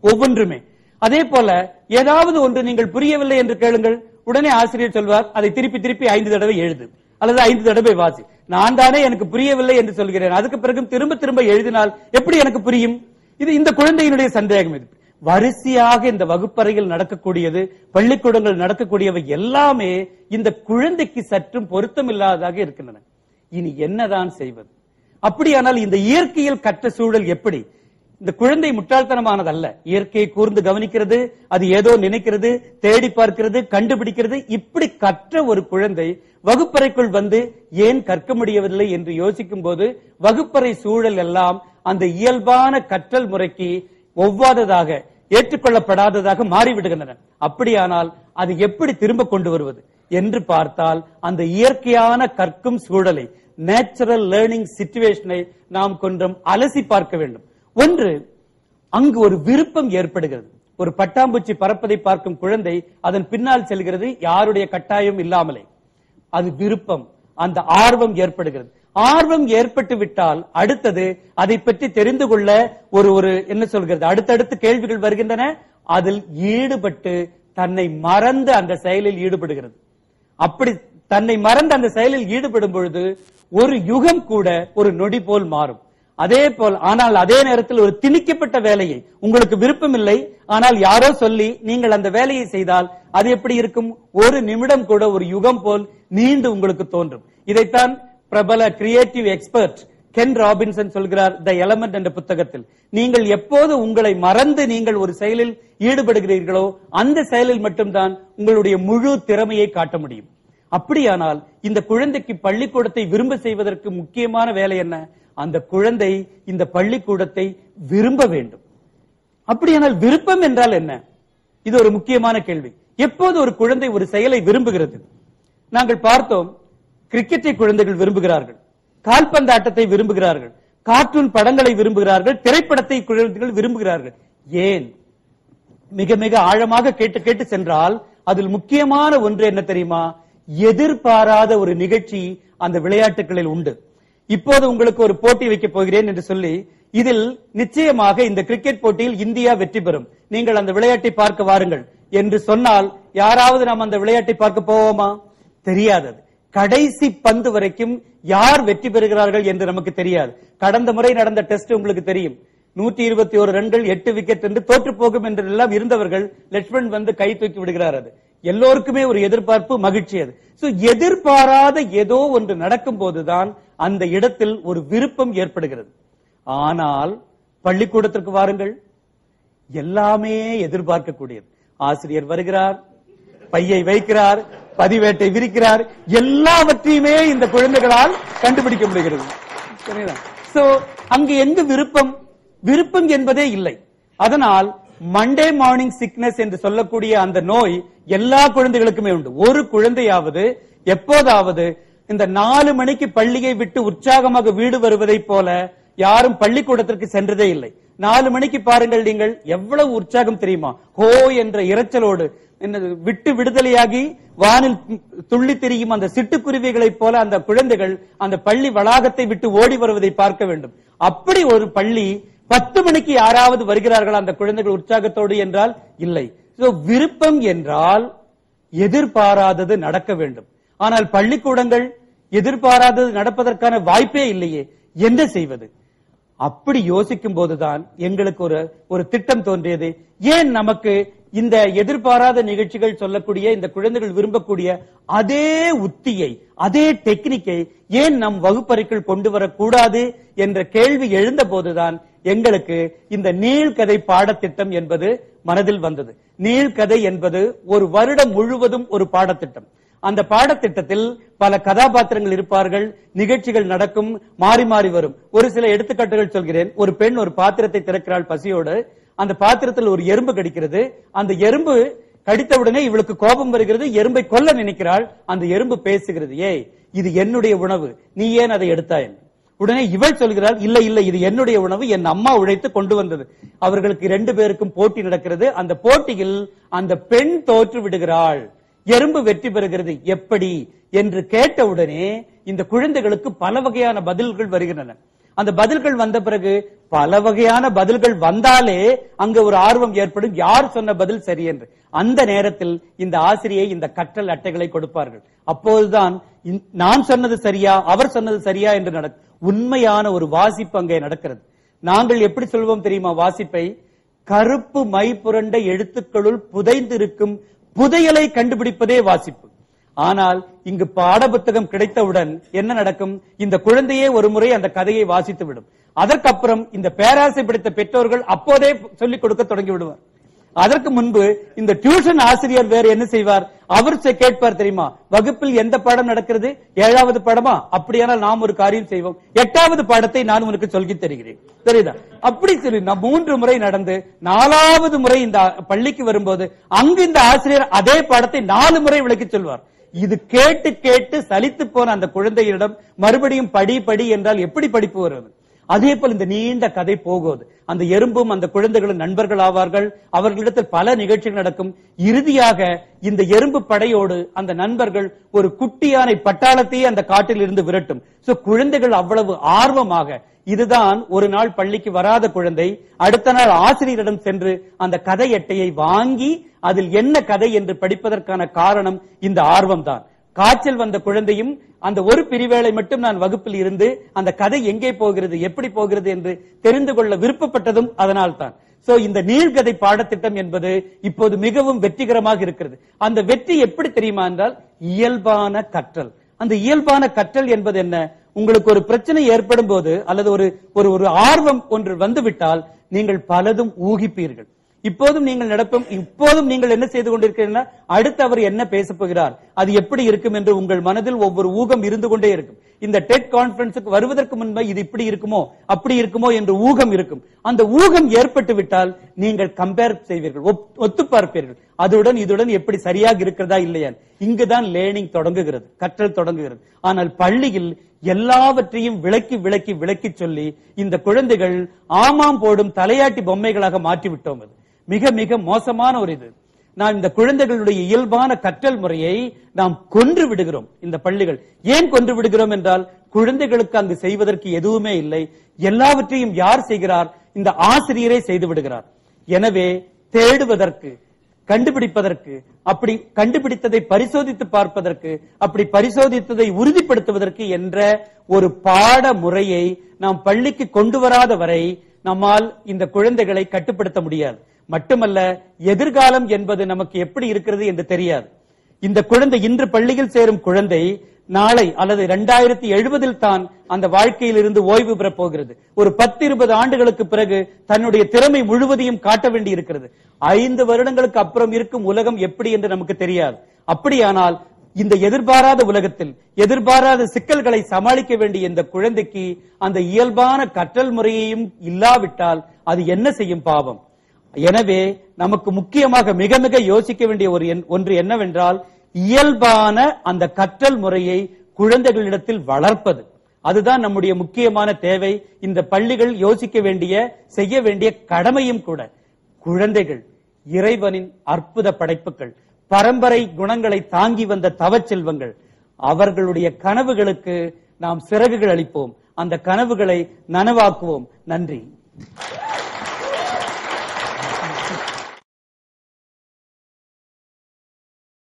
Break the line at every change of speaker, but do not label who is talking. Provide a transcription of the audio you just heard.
ஒவ்வொன்றுமே அதே போல ஏதாவது ஒன்று நீங்கள் புரியவில்லை என்று கேளுங்கள் உடனே ஆசிரியர் சொல்வார் அதை திருப்பி திருப்பி ஐந்து தடவை எழுது அல்லது ஐந்து தடவை வாசி நான் தானே எனக்கு புரியவில்லை என்று சொல்கிறேன் அதுக்கு பிறகு திரும்ப திரும்ப எழுதினால் எப்படி எனக்கு புரியும் இது இந்த குழந்தையினுடைய சந்தேகம் இது வரிசையாக இந்த வகுப்பறையில் நடக்கக்கூடியது பள்ளிக்கூடங்கள் நடக்கக்கூடியவை எல்லாமே இந்த குழந்தைக்கு சற்றும் பொருத்தமில்லாததாக இருக்கின்றன இனி என்னதான் செய்வது அப்படியானால் இந்த இயற்கையில் கற்ற சூழல் எப்படி இந்த குழந்தை முட்டாள்தனமானதல்ல இயற்கையை கூர்ந்து கவனிக்கிறது அது ஏதோ நினைக்கிறது தேடி பார்க்கிறது கண்டுபிடிக்கிறது இப்படி கற்ற ஒரு குழந்தை வகுப்பறைக்குள் வந்து ஏன் கற்க முடியவில்லை என்று யோசிக்கும் போது வகுப்பறை சூழல் எல்லாம் அந்த இயல்பான கற்றல் முறைக்கு ஒவ்வாததாக ஏற்றுக்கொள்ளப்படாததாக மாறிவிடுகின்றன அப்படியானால் அது எப்படி திரும்ப கொண்டு வருவது என்று பார்த்தால் அந்த இயற்கையான கற்கும் சூழலை நேச்சுரல் லேர்னிங் சிச்சுவேஷனை நாம் கொஞ்சம் அலசி பார்க்க வேண்டும் ஒன்று அங்கு ஒரு விருப்பம் ஏற்படுகிறது ஒரு பட்டாம்பூச்சி பறப்பதை பார்க்கும் குழந்தை அதன் பின்னால் செல்கிறது யாருடைய கட்டாயம் இல்லாமலே அது விருப்பம் அந்த ஆர்வம் ஏற்படுகிறது ஆர்வம் ஏற்பட்டு விட்டால் அடுத்தது அதை பற்றி தெரிந்து கொள்ள ஒரு ஒரு என்ன சொல்கிறது அடுத்தடுத்து கேள்விகள் வருகின்றன அதில் ஈடுபட்டு தன்னை மறந்து அந்த செயலில் ஈடுபடுகிறது அப்படி தன்னை மறந்து அந்த செயலில் ஈடுபடும் பொழுது ஒரு யுகம் கூட ஒரு நொடி போல் மாறும் அதே போல் ஆனால் அதே நேரத்தில் ஒரு திணிக்கப்பட்ட வேலையை உங்களுக்கு விருப்பம் இல்லை ஆனால் யாரோ சொல்லி நீங்கள் அந்த வேலையை செய்தால் அது எப்படி இருக்கும் ஒரு நிமிடம் கூட ஒரு யுகம் போல் நீண்டு உங்களுக்கு தோன்றும் இதைத்தான் பிரபல கிரியேட்டிவ் எக்ஸ்பர்ட் கென் ராபின்சன் சொல்கிறார் த எலமெண்ட் என்ற புத்தகத்தில் நீங்கள் எப்போது உங்களை மறந்து நீங்கள் ஒரு செயலில் ஈடுபடுகிறீர்களோ அந்த செயலில் மட்டும்தான் உங்களுடைய முழு திறமையை காட்ட முடியும் அப்படியானால் இந்த குழந்தைக்கு பள்ளிக்கூடத்தை விரும்ப செய்வதற்கு முக்கியமான வேலை என்ன அந்த குழந்தை இந்த பள்ளிக்கூடத்தை விரும்ப வேண்டும் அப்படியானால் விருப்பம் என்றால் என்ன இது ஒரு முக்கியமான கேள்வி எப்போது ஒரு குழந்தை ஒரு செயலை விரும்புகிறது நாங்கள் பார்த்தோம் கிரிக்கெட்டை குழந்தைகள் விரும்புகிறார்கள் கால்பந்து ஆட்டத்தை விரும்புகிறார்கள் கார்ட்டூன் படங்களை விரும்புகிறார்கள் திரைப்படத்தை குழந்தைகள் விரும்புகிறார்கள் ஏன் மிக மிக ஆழமாக கேட்டு கேட்டு சென்றால் அதில் முக்கியமான ஒன்று என்ன தெரியுமா எதிர்பாராத ஒரு நிகழ்ச்சி அந்த விளையாட்டுகளில் உண்டு இப்போது உங்களுக்கு ஒரு போட்டி வைக்க போகிறேன் என்று சொல்லி இதில் நிச்சயமாக இந்த கிரிக்கெட் போட்டியில் இந்தியா வெற்றி பெறும் நீங்கள் அந்த விளையாட்டை பார்க்க வாருங்கள் என்று சொன்னால் யாராவது நாம் அந்த விளையாட்டை பார்க்க போவோமா தெரியாதது கடைசி பந்து வரைக்கும் யார் வெற்றி பெறுகிறார்கள் என்று நமக்கு தெரியாது கடந்த முறை நடந்த டெஸ்ட் உங்களுக்கு தெரியும் நூற்றி இருபத்தி ஒரு ரன்கள் எட்டு விக்கெட் என்று தோற்று போகும் என்று எல்லாம் இருந்தவர்கள் லட்சுமண் வந்து கை தூக்கி விடுகிறார் அது எல்லோருக்குமே ஒரு எதிர்பார்ப்பு மகிழ்ச்சி அது சோ எதிர்பாராத ஏதோ ஒன்று நடக்கும் போதுதான் அந்த இடத்தில் ஒரு விருப்பம் ஏற்படுகிறது ஆனால் பள்ளிக்கூடத்திற்கு வாருங்கள் எல்லாமே எதிர்பார்க்கக்கூடியது ஆசிரியர் வருகிறார் பையை வைக்கிறார் பதிவேட்டை விரிக்கிறார் எல்லாவற்றையுமே இந்த குழந்தைகளால் கண்டுபிடிக்க முடிகிறது சோ அங்கு எங்கு விருப்பம் விருப்பம் என்பதே இல்லை அதனால் மண்டே மார்னிங் சிக்னஸ் என்று சொல்லக்கூடிய அந்த நோய் எல்லா குழந்தைகளுக்குமே உண்டு ஒரு குழந்தையாவது எப்போதாவது இந்த நாலு மணிக்கு பள்ளியை விட்டு உற்சாகமாக வீடு வருவதை போல யாரும் பள்ளிக்கூடத்திற்கு சென்றதே இல்லை நாலு மணிக்கு பாருங்கள் நீங்கள் எவ்வளவு உற்சாகம் தெரியுமா ஹோ என்ற இரைச்சலோடு என்னது, விட்டு விடுதலையாகி வானில் துள்ளி திரியும் அந்த சிட்டுக்குருவிகளைப் போல அந்த குழந்தைகள் அந்த பள்ளி வளாகத்தை விட்டு ஓடி வருவதை பார்க்க வேண்டும் அப்படி ஒரு பள்ளி பத்து மணிக்கு யாராவது வருகிறார்களா அந்த குழந்தைகள் உற்சாகத்தோடு என்றால் இல்லை So, விருப்பம் என்றால் எதிர்பாராதது நடக்க வேண்டும் ஆனால் பள்ளிக்கூடங்கள் எதிர்பாராதது நடப்பதற்கான வாய்ப்பே இல்லையே என்ன செய்வது அப்படி யோசிக்கும் போதுதான் எங்களுக்கு ஒரு ஒரு திட்டம் தோன்றியது ஏன் நமக்கு இந்த எதிர்பாராத நிகழ்ச்சிகள் சொல்லக்கூடிய இந்த குழந்தைகள் விரும்பக்கூடிய அதே உத்தியை அதே டெக்னிக்கை ஏன் நம் வகுப்பறைக்குள் கொண்டு வரக்கூடாது என்ற கேள்வி எழுந்த போதுதான் எங்களுக்கு இந்த நீள்கதை பாடத்திட்டம் என்பது மனதில் வந்தது நீள்கதை என்பது ஒரு வருடம் முழுவதும் ஒரு பாடத்திட்டம் அந்த பாடத்திட்டத்தில் பல கதாபாத்திரங்கள் இருப்பார்கள் நிகழ்ச்சிகள் நடக்கும் மாறி மாறி வரும் ஒரு சில எடுத்துக்காட்டுகள் சொல்கிறேன் ஒரு பெண் ஒரு பாத்திரத்தை திறக்கிறாள் பசியோடு அந்த பாத்திரத்தில் ஒரு எறும்பு கடிக்கிறது அந்த எறும்பு கடித்தவுடனே இவளுக்கு கோபம் வருகிறது எறும்பை கொல்ல நினைக்கிறாள் அந்த எறும்பு பேசுகிறது ஏய் இது என்னுடைய உணவு நீ ஏன் அதை எடுத்தாய் உடனே இவள் சொல்கிறாள் இல்ல இல்ல இது என்னுடைய உணவு என் அம்மா உழைத்து கொண்டு வந்தது அவர்களுக்கு இரண்டு பேருக்கும் போட்டி நடக்கிறது அந்த போட்டியில் அந்த பெண் தோற்று விடுகிறாள் எறும்பு வெற்றி பெறுகிறது எப்படி என்று கேட்டவுடனே இந்த குழந்தைகளுக்கு பல வகையான பதில்கள் வருகின்றன அந்த பதில்கள் வந்த பிறகு பல வகையான பதில்கள் வந்தாலே அங்க ஒரு ஆர்வம் ஏற்படும் யார் சொன்ன பதில் சரி என்று அந்த நேரத்தில் இந்த ஆசிரியை இந்த கற்றல் அட்டைகளை கொடுப்பார்கள் அப்போதுதான் இந்த- நான் சொன்னது சரியா அவர் சொன்னது சரியா என்று நடக்கும் உண்மையான ஒரு வாசிப்பு அங்கே நடக்கிறது நாங்கள் எப்படி சொல்வோம் தெரியுமா வாசிப்பை கருப்பு மை புரண்ட எழுத்துக்களுள் புதைந்திருக்கும் புதையலை கண்டுபிடிப்பதே வாசிப்பு ஆனால் இங்கு பாடப்புத்தகம் கிடைத்தவுடன் என்ன நடக்கும் இந்த குழந்தையே ஒரு முறை அந்த கதையை வாசித்து விடும் அதற்கப்புறம் இந்த பேராசை பிடித்த பெற்றோர்கள் அப்போதே சொல்லிக் கொடுக்க தொடங்கி விடுவார் அதற்கு முன்பு இந்த டியூஷன் ஆசிரியர் வேற என்ன செய்வார் அவர் செ- கேட்பார் தெரியுமா வகுப்பில் எந்த பாடம் நடக்கிறது ஏழாவது பாடமா அப்படியானால் நாம் ஒரு காரியம் செய்வோம் எட்டாவது பாடத்தை நான் உனக்கு சொல்லித் தருகிறேன் தெரியுதா அப்படி சொல்லி நான் மூன்று முறை நடந்து நாலாவது முறை இந்த பள்ளிக்கு வரும்போது அங்கு இந்த ஆசிரியர் அதே பாடத்தை நாலு முறை விளக்கிச் சொல்வார் இது கேட்டு கேட்டு சலித்து போன அந்த குழந்தையிடம் மறுபடியும் படி படி என்றால் எப்படி படிப்பு வருவது அதே போல் இந்த நீண்ட கதை போகுது அந்த எறும்பும் அந்த குழந்தைகளும் நண்பர்கள் ஆவார்கள் அவர்களிடத்தில் பல நிகழ்ச்சிகள் நடக்கும் இறுதியாக இந்த எறும்பு படையோடு அந்த நண்பர்கள் ஒரு குட்டியானை பட்டாளத்தையே அந்த காட்டில் இருந்து விரட்டும் சோ குழந்தைகள் அவ்வளவு ஆர்வமாக இதுதான் ஒரு நாள் பள்ளிக்கு வராத குழந்தை அடுத்த நாள் ஆசிரியரிடம் சென்று அந்த கதை அட்டையை வாங்கி அதில் என்ன கதை என்று படிப்பதற்கான காரணம் இந்த ஆர்வம் தான் காய்ச்சல் வந்த குழந்தையும் அந்த ஒரு பிரிவேளை மட்டும் நான் வகுப்பில் இருந்து அந்த கதை எங்கே போகிறது எப்படி போகிறது என்று தெரிந்து கொள்ள விருப்பப்பட்டதும் அதனால் தான் சோ இந்த நீள்கதை பாடத்திட்டம் என்பது இப்போது மிகவும் வெற்றிகரமாக இருக்கிறது அந்த வெற்றி எப்படி தெரியுமா என்றால் இயல்பான கற்றல் அந்த இயல்பான கற்றல் என்பது என்ன உங்களுக்கு ஒரு பிரச்சனை ஏற்படும் போது அல்லது ஒரு ஒரு ஒரு ஆர்வம் ஒன்று வந்துவிட்டால் நீங்கள் பலதும் ஊகிப்பீர்கள் இப்போதும் நீங்கள் நடப்பும் இப்போதும் நீங்கள் என்ன செய்து கொண்டிருக்கிறீர்கள் அடுத்து அவர் என்ன பேசப் போகிறார் அது எப்படி இருக்கும் என்று உங்கள் மனதில் ஒவ்வொரு ஊகம் இருந்து கொண்டே இருக்கும் இந்த டெட் கான்பரன்ஸுக்கு வருவதற்கு முன்பே இது இப்படி இருக்குமோ அப்படி இருக்குமோ என்று ஊகம் இருக்கும் அந்த ஊகம் ஏற்பட்டு விட்டால் நீங்கள் கம்பேர் செய்வீர்கள் ஒப்- ஒத்து பார்ப்பீர்கள் அதுடன் இதுடன் எப்படி சரியாக இருக்கிறதா இல்லையா இங்குதான் லேர்னிங் தொடங்குகிறது கற்றல் தொடங்குகிறது ஆனால் பள்ளியில் எல்லாவற்றையும் விளக்கி விளக்கி விளக்கி சொல்லி இந்த குழந்தைகள் ஆமாம் போடும் தலையாட்டி பொம்மைகளாக மாற்றி விட்டோம் அது மிக மிக மோசமான ஒரு இது நாம் இந்த குழந்தைகளுடைய இயல்பான கற்றல் முறையை நாம் கொன்று விடுகிறோம் இந்த பள்ளிகள் ஏன் கொன்று விடுகிறோம் என்றால் குழந்தைகளுக்கு அங்கு செய்வதற்கு எதுவுமே இல்லை எல்லாவற்றையும் யார் செய்கிறார் இந்த ஆசிரியரே செய்து விடுகிறார் எனவே தேடுவதற்கு கண்டுபிடிப்பதற்கு அப்படி கண்டுபிடித்ததை பரிசோதித்து பார்ப்பதற்கு அப்படி பரிசோதித்ததை உறுதிப்படுத்துவதற்கு என்ற ஒரு பாட முறையை நாம் பள்ளிக்கு கொண்டு வராத வரை நம்மால் இந்த குழந்தைகளை கட்டுப்படுத்த முடியாது மட்டுமல்ல எதிர்காலம் என்பது நமக்கு எப்படி இருக்கிறது என்று தெரியாது இந்த குழந்தை இன்று பள்ளியில் சேரும் குழந்தை நாளை அல்லது இரண்டாயிரத்தி எழுபதில் தான் அந்த வாழ்க்கையில் இருந்து ஓய்வு பெறப் போகிறது ஒரு பத்து இருபது ஆண்டுகளுக்கு பிறகு தன்னுடைய திறமை முழுவதையும் காட்ட வேண்டி இருக்கிறது ஐந்து வருடங்களுக்கு அப்புறம் இருக்கும் உலகம் எப்படி என்று நமக்கு தெரியாது அப்படியானால் இந்த எதிர்பாராத உலகத்தில் எதிர்பாராத சிக்கல்களை சமாளிக்க வேண்டிய இந்த குழந்தைக்கு அந்த இயல்பான கற்றல் முறையையும் இல்லாவிட்டால் அது என்ன செய்யும் பாவம் எனவே நமக்கு முக்கியமாக மிக மிக யோசிக்க வேண்டிய ஒரு எண்- ஒன்று என்னவென்றால் இயல்பான அந்த கற்றல் முறையை குழந்தைகளிடத்தில் வளர்ப்பது அதுதான் நம்முடைய முக்கியமான தேவை இந்த பள்ளிகள் யோசிக்க வேண்டிய செய்ய வேண்டிய கடமையும் கூட குழந்தைகள் இறைவனின் அற்புத படைப்புகள் பரம்பரை குணங்களை தாங்கி வந்த தவச்செல்வங்கள் அவர்களுடைய கனவுகளுக்கு நாம் சிறகுகள் அளிப்போம் அந்த கனவுகளை நனவாக்குவோம் நன்றி